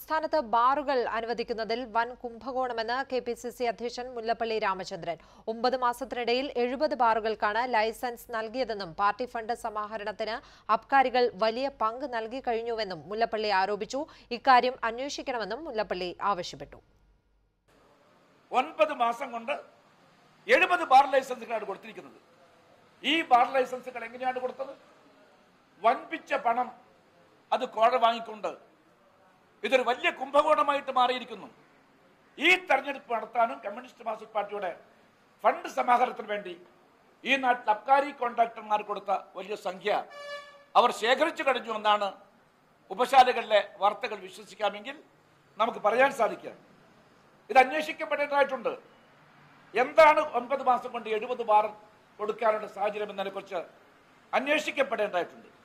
സംസ്ഥാനത്ത് ബാറുകൾ അനുവദിക്കുന്നതിൽ വൻ കുംഭകോണമെന്ന് കെ പി സി സി അധ്യക്ഷൻ മുല്ലപ്പള്ളി രാമചന്ദ്രൻ ഒമ്പത് മാസത്തിനിടയിൽ എഴുപത് ബാറുകൾക്കാണ് ലൈസൻസ് നൽകിയതെന്നും പാർട്ടി ഫണ്ട് സമാഹരണത്തിന് അബ്കാരികൾ വലിയ പങ്ക് നൽകി കഴിഞ്ഞുവെന്നും മുല്ലപ്പള്ളി ആരോപിച്ചു ഇക്കാര്യം അന്വേഷിക്കണമെന്നും മുല്ലപ്പള്ളി ആവശ്യപ്പെട്ടു ഒൻപത് മാസം കൊണ്ട് എഴുപത് ബാർ ലൈസൻസുകളാണ് കൊടുത്തിരിക്കുന്നത് ഈ ബാർ ലൈസൻസുകൾ എങ്ങനെയാണ് കൊടുത്തത് വൻപിച്ച പണം അത് കോഴ വാങ്ങിക്കൊണ്ട് ഇതൊരു വലിയ കുംഭകോണമായിട്ട് മാറിയിരിക്കുന്നു ഈ തെരഞ്ഞെടുപ്പ് നടത്താനും കമ്മ്യൂണിസ്റ്റ് മാർക്സിസ്റ്റ് പാർട്ടിയുടെ ഫണ്ട് സമാഹരണത്തിന് വേണ്ടി ഈ നാട്ടിൽ അബ്കാരി കോൺട്രാക്ടർമാർ കൊടുത്ത വലിയ സംഖ്യ അവർ ശേഖരിച്ചു കഴിഞ്ഞു എന്നാണ് ഉപശാലകളിലെ വാർത്തകൾ വിശ്വസിക്കാമെങ്കിൽ നമുക്ക് പറയാൻ സാധിക്കുക ഇത് അന്വേഷിക്കപ്പെടേണ്ടതായിട്ടുണ്ട് എന്താണ് ഒൻപത് മാസം കൊണ്ട് എഴുപത് ബാർ കൊടുക്കാനുള്ള സാഹചര്യം എന്നതിനെ കുറിച്ച് അന്വേഷിക്കപ്പെടേണ്ടതായിട്ടുണ്ട്